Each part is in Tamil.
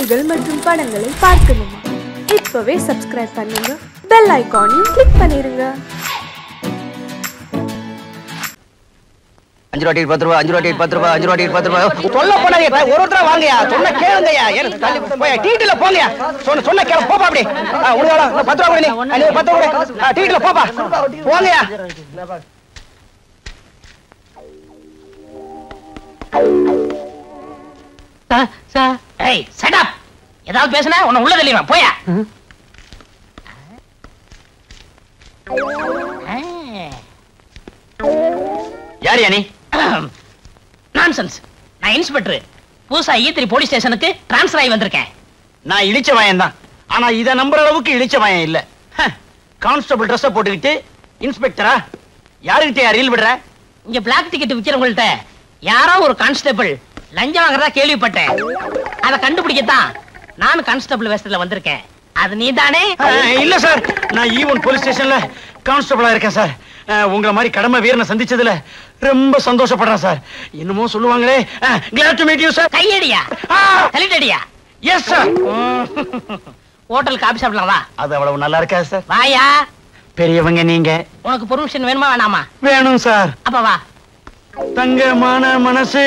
நிகழ்ச்சிகள் மற்றும் படங்களை பார்க்கணுமா இப்பவே சப்ஸ்கிரைப் பண்ணுங்க பெல் ஐகானையும் கிளிக் பண்ணிருங்க அஞ்சு ரூபா டிக்கெட் பத்து ரூபா அஞ்சு ரூபா டிக்கெட் பத்து ரூபா அஞ்சு ரூபா டிக்கெட் பத்து ரூபா சொல்ல போனாங்க ஒரு ஒருத்தர வாங்கயா சொன்ன கேளுங்கய்யா ஏன் தள்ளி போய் டீட்டில போங்கயா சொன்ன சொன்ன கேளு போப்பா அப்படி ஆ, உனக்கு எவ்வளவு? இந்த பத்து ரூபா கொடு நீ ஆ, நீ பத்து ரூபா கொடு. ஆ, டீட்டில போப்பா போங்கயா ஏய் சடப் ஏதாவது பேசுனா உன்னை உள்ள தெளிவா போயா யார் நீ நான்சென்ஸ் நான் இன்ஸ்பெக்டர் புதுசா ஈத்திரி போலீஸ் ஸ்டேஷனுக்கு டிரான்ஸ்ஃபர் ஆகி வந்திருக்கேன் நான் இழிச்ச வாயன் தான் ஆனா இத நம்புற அளவுக்கு இழிச்ச வாயன் இல்ல கான்ஸ்டபிள் ட்ரெஸ் போட்டுக்கிட்டு இன்ஸ்பெக்டரா யாருக்கிட்ட ரீல் விடுற இங்க பிளாக் டிக்கெட் விக்கிறவங்கள்ட்ட யாரோ ஒரு கான்ஸ்டபிள் லஞ்சம் வாங்குறதா கேள்விப்பட்டேன் அதை கண்டுபிடிக்கத்தான் நான் கான்ஸ்டபிள் வேஷத்துல வந்திருக்கேன் அது நீதானே ஆ, இல்ல சார் நான் ஈவன் போலீஸ் ஸ்டேஷன்ல கான்ஸ்டபிளா இருக்கேன் சார் ஆ, உங்களை மாதிரி கடமை வீரனை சந்திச்சதுல ரொம்ப சந்தோஷப்படுறேன் சார் என்னமோ சொல்லுவாங்களே glad to meet you sir கையடியா கலிட்டடியா எஸ் சார் ஹோட்டல் காபி சாப்பிடலாம் வா அது அவ்வளவு நல்லா இருக்கா சார் வாயா பெரியவங்க நீங்க உனக்கு பெர்மிஷன் வேணுமா வேணாமா வேணும் சார் அப்ப வா தங்கமான மனசு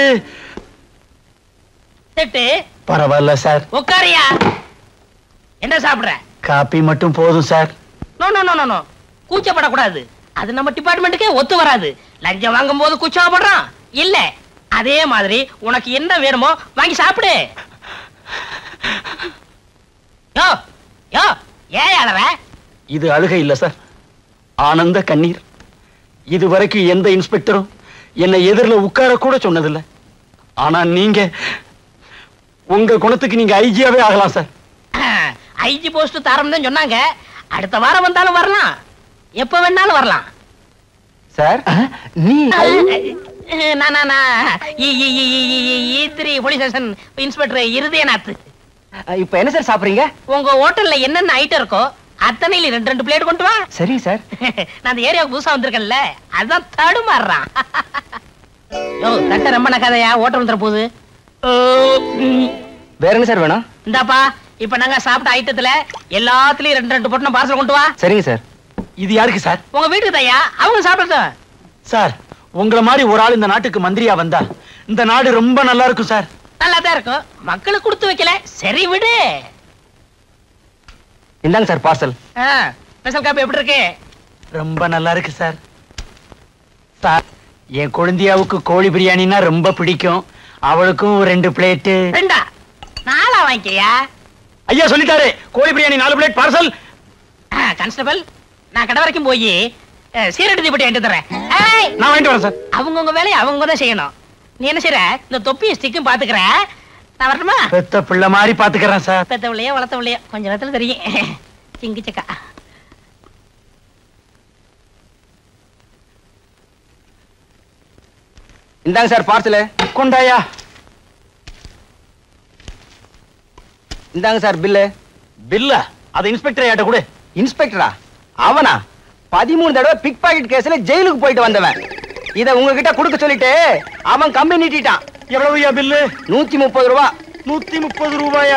திட்டு பரவாயில்ல சார் உட்காரியா என்ன சாப்பிடுற காப்பி மட்டும் போதும் sir no no no no no கூச்சப்படக்கூடாது அது நம்ம டிபார்ட்மெண்ட்டுக்கே ஒத்து வராது லஞ்சம் வாங்கும் போது கூச்சப்படுறான் இல்ல அதே மாதிரி உனக்கு என்ன வேணுமோ வாங்கி சாப்பிடு யோ யோ ஏன் அழற இது அழுகை இல்ல சார் ஆனந்த கண்ணீர் இது வரைக்கும் எந்த இன்ஸ்பெக்டரும் என்னை எதிரில் உட்கார கூட சொன்னதில்ல ஆனா நீங்க உங்க குணத்துக்கு நீங்க ஐஜியாவே ஆகலாம் சார் ஐஜி போஸ்ட் தரம் தான் சொன்னாங்க அடுத்த வாரம் வந்தாலும் வரலாம் எப்ப வேணாலும் வரலாம் சார் நீ நான் நான் நான் இ- இ- இ- இ- இ- இ- ஈத்திரி போலீஸ் ஸ்டேஷன் இன்ஸ்பெக்டர் இருதயநாத் இப்ப என்ன சார் சாப்பிடுறீங்க உங்க ஹோட்டல்ல என்னென்ன ஐட்டம் இருக்கோ அத்தனையில ரெண்டு ரெண்டு பிளேட் கொண்டு வா சரி சார் நான் அந்த ஏரியாவுக்கு புதுசா வந்திருக்கேன்ல அதான் தடுமாறுறான் யோ தட்ட ரொம்ப நக்காதையா ஓட்டம் வந்துற போகுது ஓ, ம். வேற என்ன சார் வேணும் இந்தாப்பா இப்ப நாங்க சாப்பிட்ட ஐட்டத்துல எல்லாத்துலயும் ரெண்டு ரெண்டு பொட்டணம் பார்சல் கொண்டு வா சரிங்க சார் இது யாருக்கு சார் உங்க வீட்டுக்கு தையா அவங்க சாப்பிடட்டும் சார் உங்களை மாதிரி ஒரு ஆள் இந்த நாட்டுக்கு மந்திரியா வந்தா இந்த நாடு ரொம்ப நல்லா இருக்கும் சார் நல்லா தான் இருக்கும் மக்களுக்கு கொடுத்து வைக்கல சரி விடு இந்தாங்க சார் பார்சல் ஸ்பெஷல் காப்பி எப்படி இருக்கு ரொம்ப நல்லா இருக்கு சார் சார் என் குழந்தையாவுக்கு கோழி பிரியாணினா ரொம்ப பிடிக்கும் அவளுக்கும் ஒரு ரெண்டு பிளேட்டு ரெண்டா நாளா வாங்கிக்கியா ஐயா சொல்லிட்டாரு கோழி பிரியாணி நாலு பிளேட் பார்சல் கான்ஸ்டபிள் நான் கடை வரைக்கும் போய் சீரடி தீப்பட்டி வாங்கிட்டு தரேன் ஏய், நான் வாங்கிட்டு வரேன் சார் அவங்கவங்க வேலையை அவங்க தான் செய்யணும் நீ என்ன செய்யற இந்த தொப்பியும் ஸ்டிக்கும் பாத்துக்கிற நான் வரட்டுமா பெத்த பிள்ளை மாதிரி பாத்துக்கிறேன் சார் பெத்தவளையோ வளர்த்தவளையோ கொஞ்ச நேரத்துல தெரியும் சிங்கி சக்கா இந்தாங்க சார் பார்சல் கொண்டாயா இந்தாங்க சார் பில்லு பில்லா அது இன்ஸ்பெக்டர் ஆட்ட கொடு இன்ஸ்பெக்டரா அவனா பதிமூணு தடவை பிக் பாக்கெட் கேஸ்ல ஜெயிலுக்கு போயிட்டு வந்தவன் இத உங்ககிட்ட கொடுக்க சொல்லிட்டு அவன் கம்பி நீட்டிட்டான் எவ்வளவுயா பில்லு நூத்தி முப்பது ரூபா நூத்தி முப்பது ரூபாயா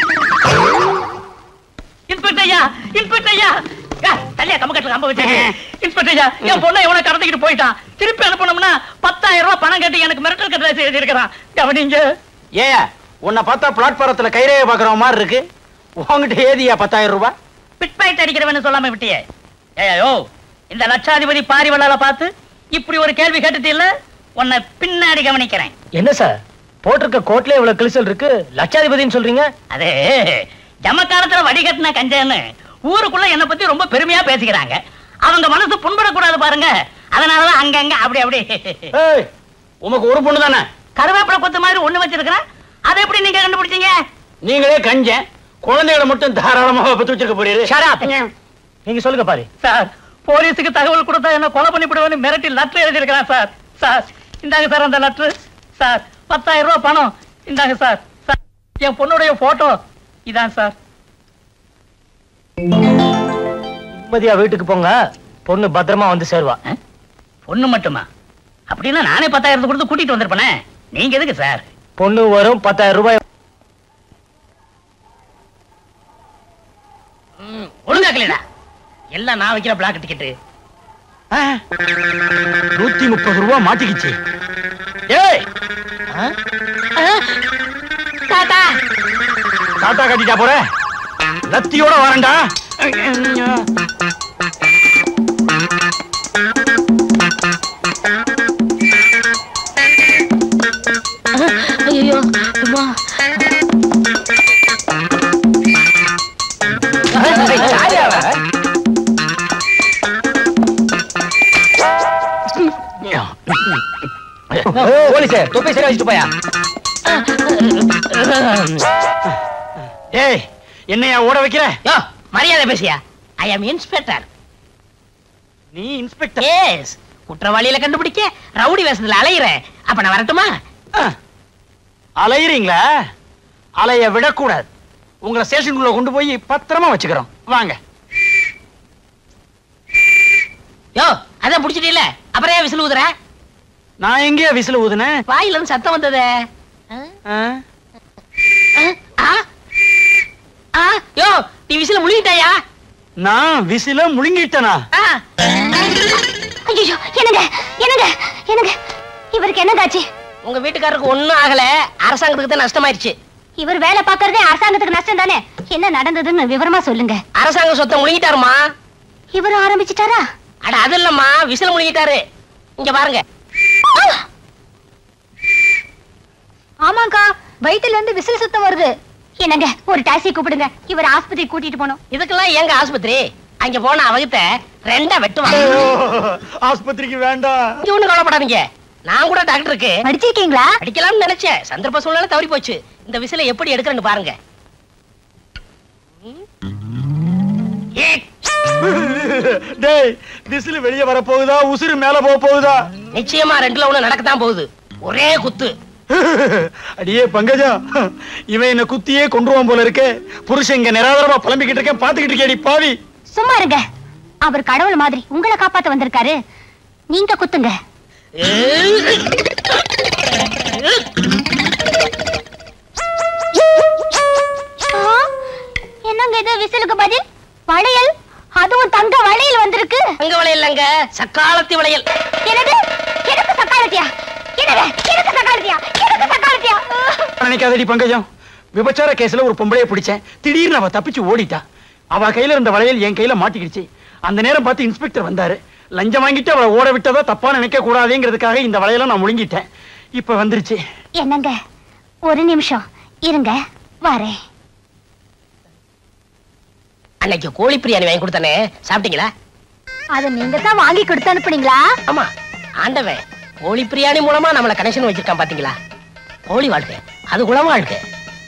இன்ஸ்பெக்டர் ஐயா இன்ஸ்பெக்டர் ஐயா ஏ, தள்ளியா கம்மக்கட்டில் கம்ப வச்சு இன்ஸ்பெக்டர் ஐயா என் பொண்ணை எவனை கடத்திக்கிட்டு போயிட்டான் திருப்பி அனுப்பணும்னா பத்தாயிரம் ரூபாய் பணம் கட்டி எனக்கு மிரட்டல் கட்டளை செய்திருக்கிறான் கவனிங்க ஏ உன்னை பார்த்தா பிளாட்பாரத்துல கைரேக பாக்குற மாதிரி இருக்கு உங்ககிட்ட ஏதியா பத்தாயிரம் ரூபாய் பிட் பாயிண்ட் அடிக்கிறவன்னு சொல்லாம விட்டியே ஏயோ இந்த லட்சாதிபதி பாரிவளால பார்த்து இப்படி ஒரு கேள்வி கேட்டுட்டு இல்ல உன்னை பின்னாடி கவனிக்கிறேன் என்ன சார் போட்டிருக்க கோட்ல இவ்வளவு கிழிசல் இருக்கு லட்சாதிபதின்னு சொல்றீங்க அதே ஜமக்காலத்துல வடிகட்டின கஞ்சன்னு ஊருக்குள்ள என்ன பத்தி ரொம்ப பெருமையா பேசிக்கிறாங்க அவங்க மனசு புண்படக்கூடாது பாருங்க அதனாலதான் அங்கங்க அப்படி அப்படி ஏய் உமக்கு ஒரு பொண்ணு தானே கருவேப்பிலை கொத்து மாதிரி ஒண்ணு வச்சிருக்கிறேன் அதை எப்படி நீங்க கண்டுபிடிச்சீங்க நீங்களே கஞ்சன் குழந்தைகளை மட்டும் தாராளமாக பத்து வச்சிருக்க போறீரு Shut up. நீங்க சொல்லுங்க பாரு சார் போலீஸுக்கு தகவல் கொடுத்தா என்ன கொலை பண்ணிவிடுவேன்னு மிரட்டி லெட்டர் எழுதியிருக்கிறான் சார் சார் இந்தாங்க சார் அந்த லெட்டர் சார் பத்தாயிரம் ரூபாய் பணம் இந்தாங்க சார் சார் என் பொண்ணுடைய போட்டோ இதான் சார் நிம்மதியா வீட்டுக்கு போங்க பொண்ணு பத்திரமா வந்து சேருவா பொண்ணு மட்டுமா அப்படின்னா நானே பத்தாயிரத்து கொடுத்து கூட்டிட்டு வந்திருப்பேனே நீங்க எதுக்கு சார் பொண்ணு வரும் பத்தாயிரம் ரூபாய் ம், ஒழுங்கா கிளியடா எல்லாம் நான் வைக்கிற பிளாக் டிக்கெட்டு ஆ, நூத்தி முப்பது ரூபா மாட்டிக்கிச்சு ஏய் தாத்தா தாத்தா கட்டிட்டா போற லத்தியோட வரேன்டா ஐயோ அம்மா போலீஸே தொப்பை சரியா வச்சுட்டு போயா ஏய் என்னையா ஓட வைக்கிற யோ மரியாதை பேசியா ஐ அம் இன்ஸ்பெக்டர் நீ இன்ஸ்பெக்டர் எஸ் குற்றவாளியில கண்டுபிடிக்க ரவுடி வேஷத்துல அலையிறேன் அப்ப நான் வரட்டுமா அலையிறீங்களா அலைய விடக்கூடாது உங்களை ஸ்டேஷனுக்குள்ள கொண்டு போய் பத்திரமா வச்சுக்கிறோம் வாங்க யோ அதான் புடிச்சிட்டீல அப்புறம் ஏன் விசில் ஊதுற நான் எங்கேயா விசில் ஊதுனேன் வாயில இருந்து சத்தம் வந்ததே ஆ? ஆ? ஆ? யோ நீ விசில முழுங்கிட்டாயா நான் விசில முழுங்கிட்டனா ஆ. ஐயோ என்னங்க என்னங்க என்னங்க இவருக்கு என்னதாச்சு உங்க வீட்டுக்காரருக்கு ஒண்ணும் ஆகல அரசாங்கத்துக்கு தான் நஷ்டமாயிருச்சு இவர் வேலை பார்க்கறதே அரசாங்கத்துக்கு நஷ்டம் தானே என்ன நடந்ததுன்னு விவரமா சொல்லுங்க அரசாங்க சொத்தை முழுங்கிட்டாருமா இவரும் ஆரம்பிச்சிட்டாரா அட அது இல்லம்மா விசில் முழுங்கிட்டாரு இங்க பாருங்க ஆமாங்கா வயித்துல இருந்து விசில் சுத்தம் வருது என்னங்க ஒரு டாக்ஸி கூப்பிடுங்க இவர் ஆஸ்பத்திரி கூட்டிட்டு போனோம் இதுக்கெல்லாம் எங்க ஆஸ்பத்திரி அங்க போன அவகிட்ட ரெண்டா வெட்டுவான் ஆஸ்பத்திரிக்கு வேண்டாம் இங்க ஒண்ணு கவலைப்படாதீங்க நான் கூட டாக்டருக்கு படிச்சிருக்கீங்களா அடிக்கலாம்னு நினைச்சேன் சந்தர்ப்ப சூழ்நிலை தவறி போச்சு இந்த விசிலை எப்படி எடுக்கிறேன்னு பாருங்க ஏ, டேய் விசில் வெளிய வர போகுதா உசுறு மேல போக போகுதா நிச்சயமா ரெண்டுல ஒண்ணு நடக்கத்தான் போகுது ஒரே குத்து அடியே பங்கஜா இவன் என்ன குத்தியே கொண்டுருவான் போல இருக்கே புருஷன் இங்க நிராதரமா புலம்பிக்கிட்டு இருக்கேன் பாத்துக்கிட்டு இருக்கேடி பாவி சும்மா இருங்க அவர் கடவுள் மாதிரி உங்களை காப்பாத்த வந்திருக்காரு நீங்க குத்துங்க ஆ, என்னங்க இது விசிலுக்கு பதில் வளையல் அதுவும் தங்க வளையல் வந்திருக்கு அங்க வளையல்லங்க சக்காலத்தி வளையல் என்னது எனக்கு சக்காலத்தியா என்னது எனக்கு சக்காலத்தியா எனக்கு சக்காலத்தியா நினைக்காதடி பங்கஜம் விபச்சார கேஸ்ல ஒரு பொம்பளைய பிடிச்சேன் திடீர்னு அவ தப்பிச்சு ஓடிட்டா அவ கையில இருந்த வளையல் என் கையில மாட்டிக்கிடுச்சு அந்த நேரம் பார்த்து இன்ஸ்பெக்டர் வந்தாரு லஞ்சம் வாங்கிட்டு அவளை ஓட விட்டதா தப்பா நினைக்க கூடாதுங்கிறதுக்காக இந்த வளையலை நான் முழுங்கிட்டேன் இப்ப வந்துருச்சு என்னங்க ஒரு நிமிஷம் இருங்க வரேன் அன்னைக்கு கோழி பிரியாணி வாங்கி கொடுத்தானே சாப்பிட்டீங்களா அத நீங்க தான் வாங்கி கொடுத்து அனுப்புனீங்களா ஆமா ஆண்டவன் கோழி பிரியாணி மூலமா நம்மள கனெக்ஷன் வச்சிருக்கான் பாத்தீங்களா கோழி வாழ்க்கை அது குளமா வாழ்க்கை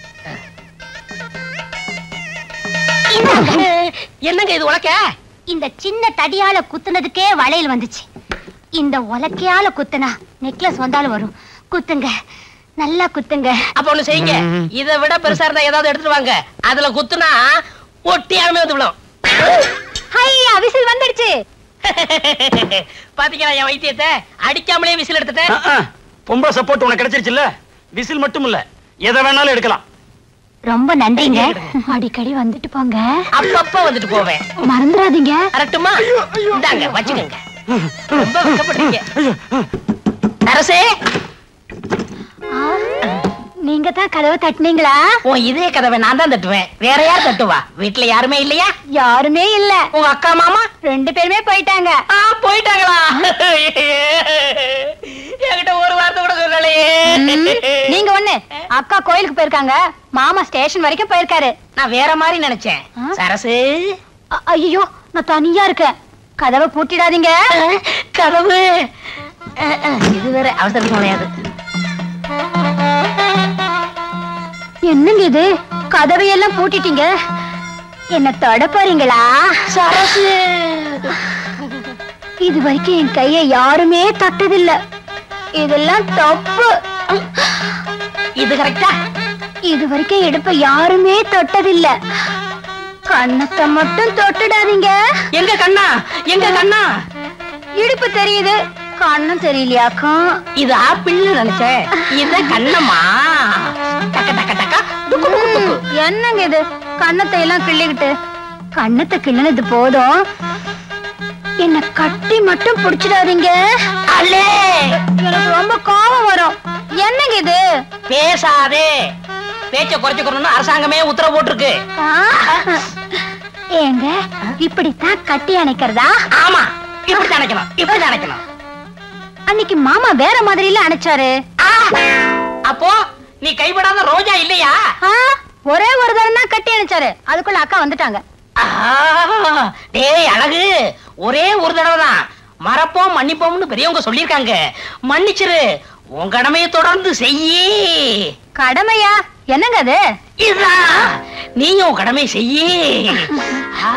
என்னங்க இது உலக்க இந்த சின்ன தடியால குத்துனதுக்கே வளையல் வந்துச்சு இந்த உலக்கையால குத்துனா நெக்லஸ் வந்தாலும் வரும் குத்துங்க நல்லா குத்துங்க அப்ப ஒண்ணு செய்யுங்க இதை விட பெருசா இருந்தா ஏதாவது எடுத்துட்டு வாங்க அதுல குத்துனா ஒட்டியாமே வந்து விடும் ஹையா விசில் வந்துடுச்சு பாத்தீங்களா என் வைத்தியத்தை அடிக்காமலே விசில் எடுத்துட்டேன் ஆ, ஆ. பொம்பளை சப்போர்ட் உனக்கு கிடைச்சிருச்சுல்ல விசில் மட்டும் இல்ல எதை வேணாலும் எடுக்கலாம் ரொம்ப நன்றிங்க அடிக்கடி வந்துட்டு போங்க அப்பப்ப வந்துட்டு போவேன் மறந்துடாதீங்க வரட்டுமா இந்தாங்க வச்சுக்கோங்க ரொம்ப வெக்கப்படுறீங்க அரசே ஆ, நீங்க தான் கதவை தட்டுனீங்களா உன் இதே கதவை நான் தான் தட்டுவேன் வேற யார் தட்டுவா வீட்டுல யாருமே இல்லையா யாருமே இல்ல உங்க அக்கா மாமா ரெண்டு பேருமே போயிட்டாங்க ஆ போயிட்டாங்களா என்கிட்ட ஒரு வார்த்தை கூட சொல்லலையே ம், நீங்க ஒண்ணு அக்கா கோயிலுக்கு போயிருக்காங்க மாமா ஸ்டேஷன் வரைக்கும் போயிருக்காரு நான் வேற மாதிரி நினைச்சேன் ஆ? சரசு அ- ஐயோ நான் தனியா இருக்கேன் கதவை பூட்டிடாதீங்க கதவு அஹ், அஹ், இது வேற அவசரத்துக்கு முடியாது என்னங்க இது கதவையெல்லாம் பூட்டிட்டீங்க என்ன தொட போறீங்களா சரசு இது வரைக்கும் என் கைய யாருமே தொட்டதில்ல இதெல்லாம் தப்பு இது கரெக்டா இது வரைக்கும் இடுப்ப யாருமே தொட்டதில்ல கண்ணத்தை மட்டும் தொட்டுடாதீங்க எங்க கண்ணா எங்க கண்ணா இடுப்பு தெரியுது கண்ணும் தெரியலையாக்கும் இது ஆப்பிள்னு நினைச்சேன் இது கண்ணம்மா டக்க டக்க டக்க டுக்கு டுக்கு டுக்கு என்னங்க இது கண்ணத்தை எல்லாம் கிள்ளிக்கிட்டு கண்ணத்தை கிள்ளனது போதும் என்ன கட்டி மட்டும் பிடிச்சிடாதீங்க அல்லே எனக்கு ரொம்ப கோபம் வரும் என்னங்க இது பேசாதே பேச்ச குறைச்சுக்கணும்னு அரசாங்கமே உத்தரவு போட்டிருக்கு ஆ? ஏங்க இப்படித்தான் கட்டி அணைக்கிறதா ஆமா இப்படி நினைக்கணும் இப்படி நினைக்கணும் அன்னைக்கு மாமா வேற மாதிரில அணைச்சாரு ஆ! அப்போ நீ கைவிடாத ரோஜா இல்லையா ஆ, ஒரே ஒரு தரம் தான் கட்டி அணைச்சாரு அதுக்குள்ள அக்கா வந்துட்டாங்க ஆ, டேய் அழகு ஒரே ஒரு தடவை தான் மறப்போம் மன்னிப்போம்னு பெரியவங்க சொல்லியிருக்காங்க மன்னிச்சிரு உன் கடமையை தொடர்ந்து செய்யி கடமையா என்னங்க அது இதுதான் நீயும் உன் கடமை செய்யி ஆ.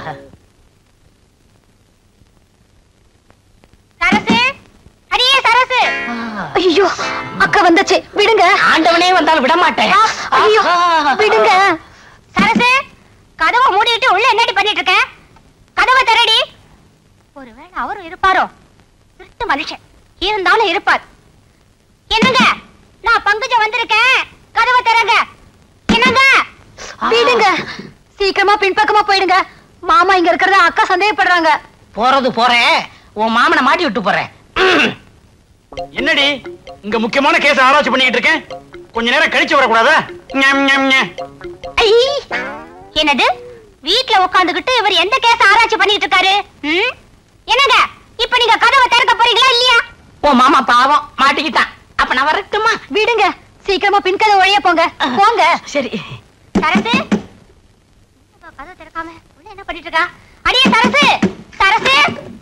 சரசு அடியே சரசு ஐயோ அக்கா வந்துச்சு விடுங்க ஆண்டவனே வந்தாலும் விட மாட்டேன் ஆ, ஐயோ ஆஹா. விடுங்க சரசு கதவை மூடிட்டு உள்ள என்னடி பண்ணிட்டு இருக்க கதவை திறடி ஒருவேளை அவரும் இருப்பாரோ திருட்டு மனுஷன் இருந்தாலும் இருப்பார் என்னங்க நான் பங்குஜம் வந்திருக்கேன் கதவை திறங்க என்னங்க விடுங்க சீக்கிரமா பின்பக்கமா போயிடுங்க மாமா இங்க இருக்கிறத அக்கா சந்தேகப்படுறாங்க போறது போறேன் உன் மாமனை மாட்டி விட்டு போறேன் என்னடி இங்க முக்கியமான கேஸ் ஆராய்ச்சி பண்ணிட்டு இருக்கேன் கொஞ்ச நேரம் கழிச்சு வரக்கூடாதா ஞம், ஞம், ஞம். ஐ! என்னது வீட்ல உட்காந்துகிட்டு இவர் எந்த கேஸ் ஆராய்ச்சி பண்ணிட்டு இருக்காரு ம்? என்னங்க இப்ப நீங்க கதவை திறக்க போறீங்களா இல்லையா உன் மாமா பாவம் மாட்டிக்கிட்டான் அப்ப நான் வரட்டுமா விடுங்க சீக்கிரமா பின்கதை ஒழிய போங்க போங்க சரி சரசு என்னப்பா கதவை திறக்காம உள்ள என்ன பண்ணிட்டு இருக்கா அடியே சரசு சரசு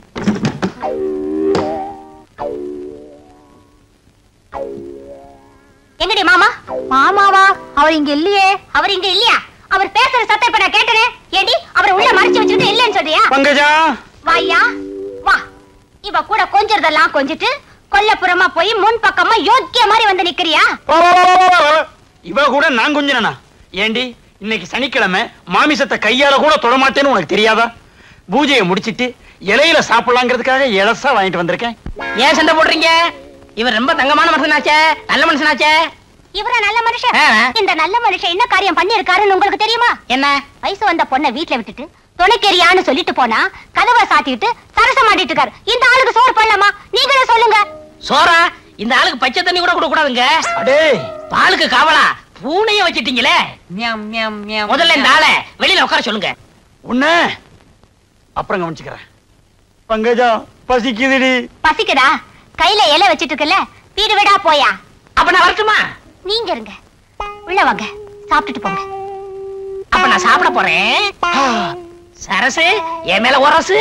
எங்கடி மாமா மாமாவா அவர் இங்க இல்லையே அவர் இங்க இல்லையா அவர் பேசுற சத்தம் இப்ப நான் கேட்டனே ஏடி அவரை உள்ள மறைச்சு வச்சுட்டு இல்லைன்னு சொல்றியா பங்கஜா வாயா வா இவ கூட கொஞ்சறதெல்லாம் கொஞ்சிட்டு கொல்லப்புறமா போய் முன் பக்கமா யோக்கிய மாதிரி வந்து நிக்கிறியா வா, வா, வா, வா, வா, வா. இவ கூட நான் கொஞ்சனா ஏண்டி இன்னைக்கு சனிக்கிழமை மாமிசத்தை கையால கூட தொடமாட்டேன்னு உனக்கு தெரியாதா பூஜையை முடிச்சிட்டு இலையில சாப்பிடலாங்கிறதுக்காக இலசா வாங்கிட்டு வந்திருக்கேன் ஏன் சண்டை போடுறீங்க இவர் ரொம்ப தங்கமான மனுஷனாச்சே நல்ல மனுஷனாச்சே இவர நல்ல மனுஷன் ஆ. இந்த நல்ல மனுஷன் என்ன காரியம் பண்ணிருக்காருன்னு உங்களுக்கு தெரியுமா என்ன வயசு வந்த பொண்ணை வீட்ல விட்டுட்டு துணைக்கெரியான்னு சொல்லிட்டு போனா கதவை சாத்திட்டு சரசம் ஆடிட்டு இருக்காரு இந்த ஆளுக்கு சோறு பண்ணலாமா நீங்களே சொல்லுங்க சோரா இந்த ஆளுக்கு பச்சை தண்ணி கூட கொடுக்க கூடாதுங்க அடே பாலுக்கு காவலா பூனைய வச்சிட்டீங்களே முதல்ல இந்த ஆளை வெளியில உட்கார சொல்லுங்க உன்ன அப்புறம் கவனிச்சுக்கிறேன் பங்கஜா பசிக்குதுடி பசிக்குதா கையில இலை வச்சிட்டு இருக்கல வீடு விடா போயா அப்ப நான் வரட்டுமா நீங்க இருங்க உள்ள வாங்க சாப்பிட்டுட்டு போங்க அப்ப நான் சாப்பிட போறேன் சரசு என் மேல உரசு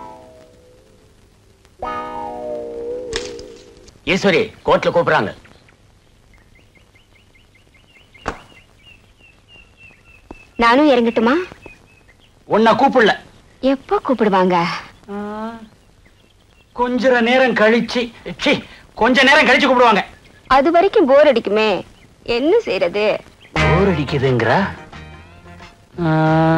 ஈஸ்வரி கோர்ட்ல கூப்பிடுறாங்க நானும் இறங்கட்டுமா உன்னை கூப்பிடல எப்போ கூப்பிடுவாங்க கொஞ்ச நேரம் கழிச்சு ச்சீ, கொஞ்ச நேரம் கழிச்சு கூப்பிடுவாங்க அது வரைக்கும் போர் அடிக்குமே என்ன செய்யறது போர் அடிக்குதுங்கிறா ஆ.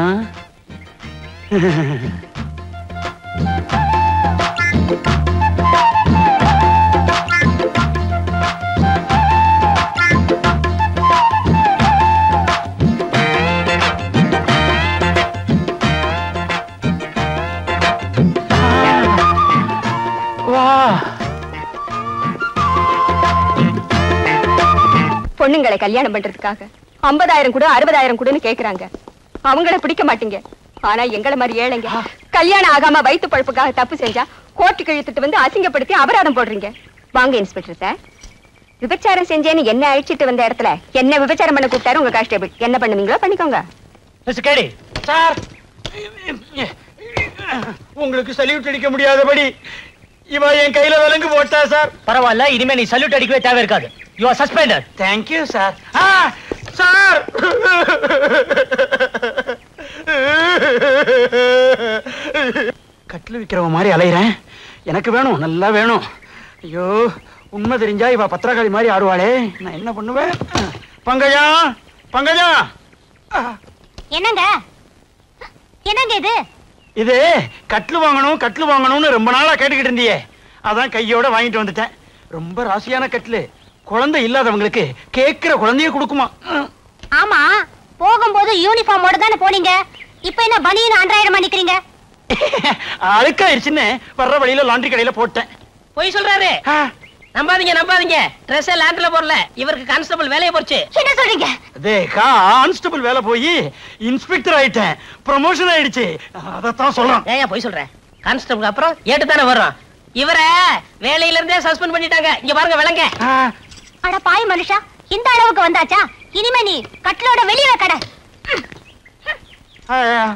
வா பொண்ணுங்களை கல்யாணம் பண்றதுக்காக ஐம்பதாயிரம் கூட அறுபதாயிரம் கூடன்னு கேக்குறாங்க அவங்கள பிடிக்க மாட்டீங்க ஆனா எங்களை மாதிரி ஏழைங்க கல்யாணம் ஆகாம வயித்து பழப்புக்காக தப்பு செஞ்சா கோர்ட்டுக்கு இழுத்துட்டு வந்து அசிங்கப்படுத்தி அபராதம் போடுறீங்க வாங்க இன்ஸ்பெக்டர் சார் விபச்சாரம் செஞ்சேன்னு என்ன அழிச்சிட்டு வந்த இடத்துல என்ன விபச்சாரம் பண்ண கூப்பிட்டாரு உங்க கான்ஸ்டேபிள் என்ன பண்ணுவீங்களோ பண்ணிக்கோங்க மிஸ்டர் கேடி சார் உங்களுக்கு சல்யூட் அடிக்க முடியாதபடி இவ என் கையில விலங்கு போட்டா சார் பரவாயில்ல இனிமே நீ சல்யூட் அடிக்கவே தேவை இருக்காது you are suspended thank you sir ஆ சார் கட்டில் விற்கிறவன் மாதிரி அலையிறேன் எனக்கு வேணும் நல்லா வேணும் ஐயோ உண்மை தெரிஞ்சா இவ பத்திரகாளி மாதிரி ஆடுவாளே நான் என்ன பண்ணுவேன் பங்கஜா பங்கஜா ஆ, என்னங்க என்னங்க இது இது கட்லு வாங்கணும் கட்லு வாங்கணும்னு ரொம்ப நாளா கேட்டுக்கிட்டு இருந்தியே அதான் கையோட வாங்கிட்டு வந்துட்டேன் ரொம்ப ராசியான கட்லு குழந்தை இல்லாதவங்களுக்கு கேட்கிற குழந்தைய கொடுக்குமா ம். ஆமா போகும்போது யூனிஃபார்மோட தானே போனீங்க இப்ப என்ன பனியன் அன்றாயிரமா நிக்கிறீங்க அழுக்காயிருச்சுன்னு வர்ற வழியில லாண்டரி கடையில போட்டேன் பொய் சொல்றாரு ஆ, நம்பாதீங்க நம்பாதீங்க ட்ரெஸ் லேண்ட்ல போடல இவருக்கு கான்ஸ்டபிள் வேலையை போச்சு என்ன சொல்றீங்க அதே கான்ஸ்டபிள் வேலை போய் இன்ஸ்பெக்டர் ஆயிட்டேன் ப்ரமோஷன் ஆயிடுச்சு அதத்தான் சொல்றேன் ஏன் பொய் சொல்றேன் கான்ஸ்டபிள் அப்புறம் ஏட்டு தானே வர்றோம் இவரை வேலையில இருந்தே சஸ்பெண்ட் பண்ணிட்டாங்க இங்க பாருங்க விளங்க ஆ, அட பாய் மனுஷா இந்த அளவுக்கு வந்தாச்சா இனிமே நீ கட்டிலோட வெளியே கடை ஆ,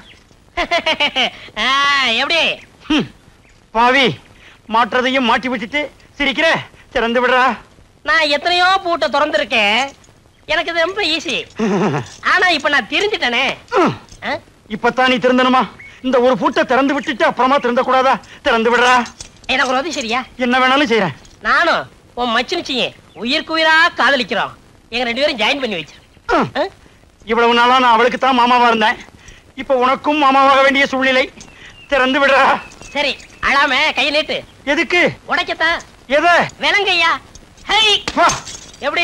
ஆ, எப்படி ஹம், பாவி மாட்டுறதையும் மாட்டி விட்டுட்டு சிரிக்கிற திறந்து விடுறா நான் எத்தனையோ பூட்டை திறந்திருக்கேன் எனக்கு இது ரொம்ப ஈஸி ஆனா இப்ப நான் தெரிஞ்சிட்டேனே ம், ஆ? இப்பத்தான் நீ திறந்தனுமா இந்த ஒரு பூட்டை திறந்து விட்டுட்டு அப்புறமா திறந்த கூடாதா திறந்து விடுறா எனக்கு ஒரு உதவி சரியா என்ன வேணாலும் செய்யறேன் நானும் உன் மச்சினிச்சிங்க உயிருக்கு உயிரா காதலிக்கிறோம் எங்க ரெண்டு பேரும் ஜாயின் பண்ணி வச்சிரு ம். ஆ? இவ்வளவு நாளா நான் அவளுக்கு தான் மாமாவா இருந்தேன் இப்ப உனக்கும் மாமாவாக வேண்டிய சூழ்நிலை திறந்து விடுறா சரி அழாம கையை நீட்டு எதுக்கு உடைக்கத்தான் எத விலங்கையா ஹை வா. எப்படி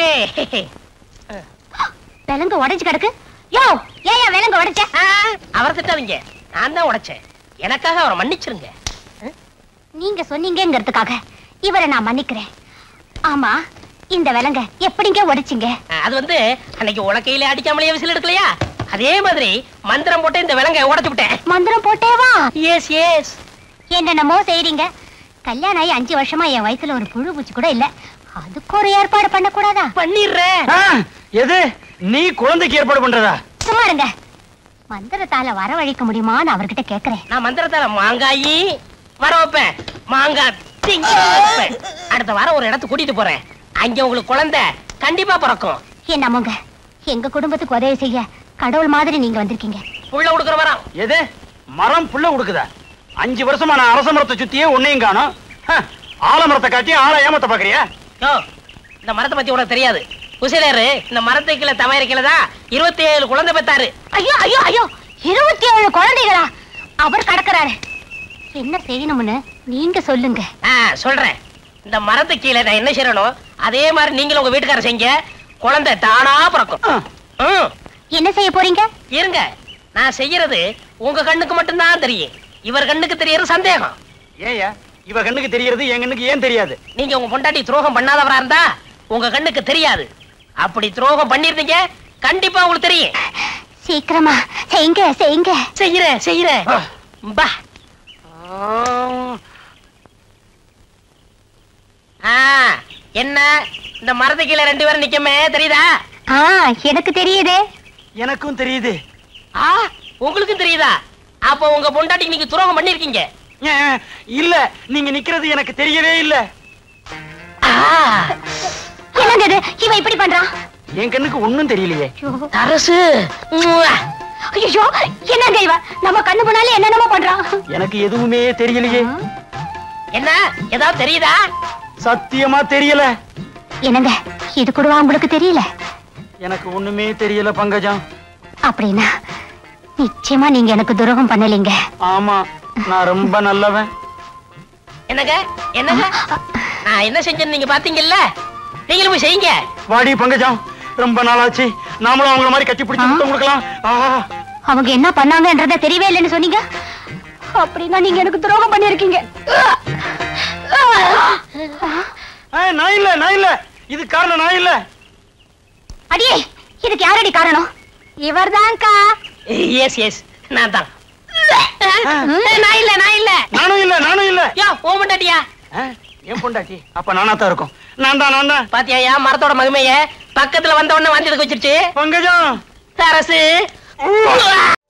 விலங்கு உடைஞ்சு கிடக்கு யோ ஏயா விலங்கு உடைச்ச ஆ, அவரை திட்டாதீங்க நான் தான் உடைச்சேன் எனக்காக அவரை மன்னிச்சிருங்க நீங்க சொன்னீங்கங்கிறதுக்காக இவரை நான் மன்னிக்கிறேன் ஆமா இந்த விலங்க எப்படிங்க உடைச்சிங்க ஆ, அது வந்து அன்னைக்கு உலக்கையில அடிக்காமலேயே விசில் எடுக்கலையா அதே மாதிரி மந்திரம் போட்டு இந்த விலங்கை உடைச்சு விட்டேன் மந்திரம் போட்டேவா எஸ் எஸ் என்னென்னமோ செய்றீங்க கல்யாணம் ஆகி அஞ்சு வருஷமா என் வயசுல ஒரு புழு பூச்சி கூட இல்ல அதுக்கு ஒரு ஏற்பாடு பண்ண கூடாதா பண்ணிடுறேன் ஆ, எது நீ குழந்தைக்கு ஏற்பாடு பண்றதா சும்மா இருங்க மந்திரத்தால வரவழைக்க முடியுமான்னு அவர்கிட்ட கேக்குறேன் நான் மந்திரத்தால மாங்காயி வர வைப்பேன் மாங்காய் திங்கி வைப்பேன் அடுத்த வாரம் ஒரு இடத்துக்கு கூட்டிட்டு போறேன் அங்க உங்களுக்கு குழந்தை கண்டிப்பா பிறக்கும் என்னமோங்க எங்க குடும்பத்துக்கு உதவி செய்ய கடவுள் மாதிரி நீங்க வந்திருக்கீங்க புள்ள கொடுக்குற வரம் எது மரம் புள்ள கொடுக்குதா அஞ்சு வருஷமா நான் அரச மரத்தை சுத்தியே ஒன்னையும் காணும் ஆலமரத்தை காட்டி ஆளை ஏமாத்த பாக்குறியா யோ இந்த மரத்தை பத்தி உனக்கு தெரியாது குசிலேரு இந்த மரத்தை கீழே தவறு கீழே தான் இருபத்தி ஏழு குழந்தை பெத்தாரு ஐயோ ஐயோ ஐயோ இருபத்தி ஏழு குழந்தைகளா அவர் கடக்குறாரு என்ன செய்யணும்னு நீங்க சொல்லுங்க ஆ சொல்றேன் இந்த மரத்து கீழே நான் என்ன செய்யணும் அதே மாதிரி நீங்களும் உங்க வீட்டுக்காரர் செய்யுங்க குழந்தை தானா பிறக்கும் ம், என்ன செய்ய போறீங்க இருங்க நான் செய்யறது உங்க கண்ணுக்கு மட்டும்தான் தெரியும் இவர் கண்ணுக்கு தெரியறது சந்தேகம் ஏயா இவ கண்ணுக்கு தெரியறது என் கண்ணுக்கு ஏன் தெரியாது நீங்க உங்க பொண்டாட்டி துரோகம் பண்ணாதவரா இருந்தா உங்க கண்ணுக்கு தெரியாது அப்படி துரோகம் பண்ணிருந்தீங்க கண்டிப்பா உங்களுக்கு தெரியும் சீக்கிரமா செய்யுங்க செய்யுங்க செய்யறேன் செய்யறேன் பா ஆ என்ன இந்த மரத்து கீழே ரெண்டு பேரும் நிக்கமே தெரியுதா ஆ எனக்கு தெரியுதே எனக்கும் தெரியுது ஆ உங்களுக்கும் தெரியுதா அப்போ உங்க பொண்டாட்டிக்கு நீங்க துரோகம் பண்ணிருக்கீங்க ஏன், இல்ல நீங்க நிக்கிறது எனக்கு தெரியவே இல்ல என்னங்க இது இவன் இப்படி பண்றான் என் கண்ணுக்கு ஒண்ணும் தெரியலையே அரசு ஐயோ என்னங்க இவன் நம்ம கண்ணு முன்னாலே என்னென்னமோ பண்றான் எனக்கு எதுவுமே தெரியலையே என்ன ஏதாவது தெரியுதா சத்தியமா தெரியல என்னங்க இது கூடவா உங்களுக்கு தெரியல எனக்கு ஒண்ணுமே தெரியல பங்கஜம் அப்படின்னா நிச்சயமா நீங்க எனக்கு துரோகம் பண்ணலீங்க ஆமா நான் ரொம்ப நல்லவன் என்னங்க என்னங்க நான் என்ன செஞ்சேன்னு நீங்க பாத்தீங்கல்ல நீங்களும் போய் செய்யுங்க வாடி பங்கஜம் ரொம்ப நாளாச்சு நாமளும் அவங்கள மாதிரி கட்டி பிடிச்சு முத்தம் கொடுக்கலாம் ஆஹா. அவங்க என்ன பண்ணாங்கன்றத தெரியவே இல்லைன்னு சொன்னீங்க அப்படின்னா நீங்க எனக்கு துரோகம் பண்ணிருக்கீங்க ஆ, நான் இல்ல நான் இல்ல இது காரணம் நான் இல்ல அடியே இதுக்கு யாரடி காரணம் இவர்தான்க்கா எஸ் எஸ் நான் தான் நான் இல்ல நான் இல்ல நானும் இல்ல நானும் இல்ல யோ ஓ பொண்டாட்டியா ஆ, என் பொண்டாட்டி அப்ப நானா தான் இருக்கும் நான் தான் நான் தான் பாத்தியா மரத்தோட மகிமைய பக்கத்துல வந்த உடனே வாந்தி எடுக்க வச்சிருச்சு பங்கஜம் அரசு